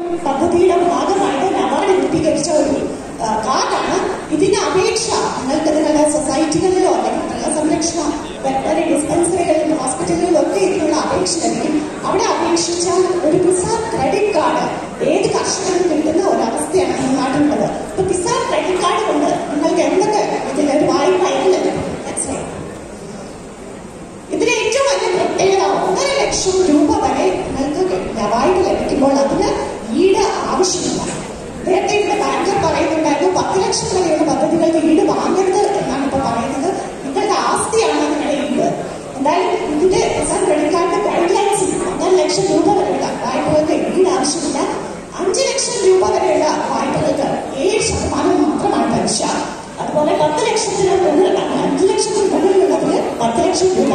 പദ്ധതിയുടെ ഭാഗമായിട്ട് നബാർഡ് രൂപീകരിച്ച ഒരു ആ, കാർഡാണ് ഇതിന് അപേക്ഷ നിങ്ങൾക്ക് ഇതിനുള്ള സൊസൈറ്റികളിലോ അല്ലെങ്കിൽ മൃഗസംരക്ഷണ വെറ്ററി ഡിസ്പെൻസറികളിലും ഹോസ്പിറ്റലുകളിലും ഒക്കെ ഇതിനുള്ള അപേക്ഷ ലഭിക്കും അവിടെ അപേക്ഷിച്ചാൽ ഒരു കിസാൻ ക്രെഡിറ്റ് കാർഡ് ഏത് കർഷകനും കിട്ടുന്ന ഒരവസ്ഥയാണ് നമ്മുടെ നാട്ടിലുള്ളത് ഇപ്പൊ കിസാൻ ക്രെഡിറ്റ് കാർഡ് കൊണ്ട് നിങ്ങൾക്ക് എന്തൊക്കെ ഇതിലൊരു വായ്പ ഇത് ലഭിക്കും മനസ്സിലായി ഇതിന് ഏറ്റവും വലിയ പ്രത്യേകത ഒന്നര ലക്ഷം രൂപ വരെ നിങ്ങൾക്ക് വായ്പ ലഭിക്കുമ്പോൾ അതിന് ഈട് ആവശ്യമില്ല നേരത്തെ ഇവിടെ ബാങ്കർ പറയുന്നുണ്ടായിരുന്നു പത്ത് ലക്ഷം വരെയുള്ള പദ്ധതികൾക്ക് ഈട് വാങ്ങരുത് എന്നാണ് ഇപ്പൊ പറയുന്നത് നിങ്ങളുടെ ആസ്തിയാണ് നിങ്ങളുടെ ഈട് എന്തായാലും ഇതിന്റെ കിസാൻ ക്രെഡിറ്റ് കാർഡിന്റെ ഗൈഡ് ലൈൻസിൽ ഒന്നര ലക്ഷം രൂപ വരെയുള്ള വായ്പകൾക്ക് ഈട് ആവശ്യമില്ല അഞ്ച് ലക്ഷം രൂപ വരെയുള്ള വായ്പകൾക്ക് ഏഴ് ശതമാനം മാത്രമാണ് പലിശ അതുപോലെ പത്ത് ലക്ഷത്തിന് മുകളിൽ അഞ്ച് ലക്ഷത്തിന് മുകളിലുള്ളതിന് പത്ത് ലക്ഷം രൂപ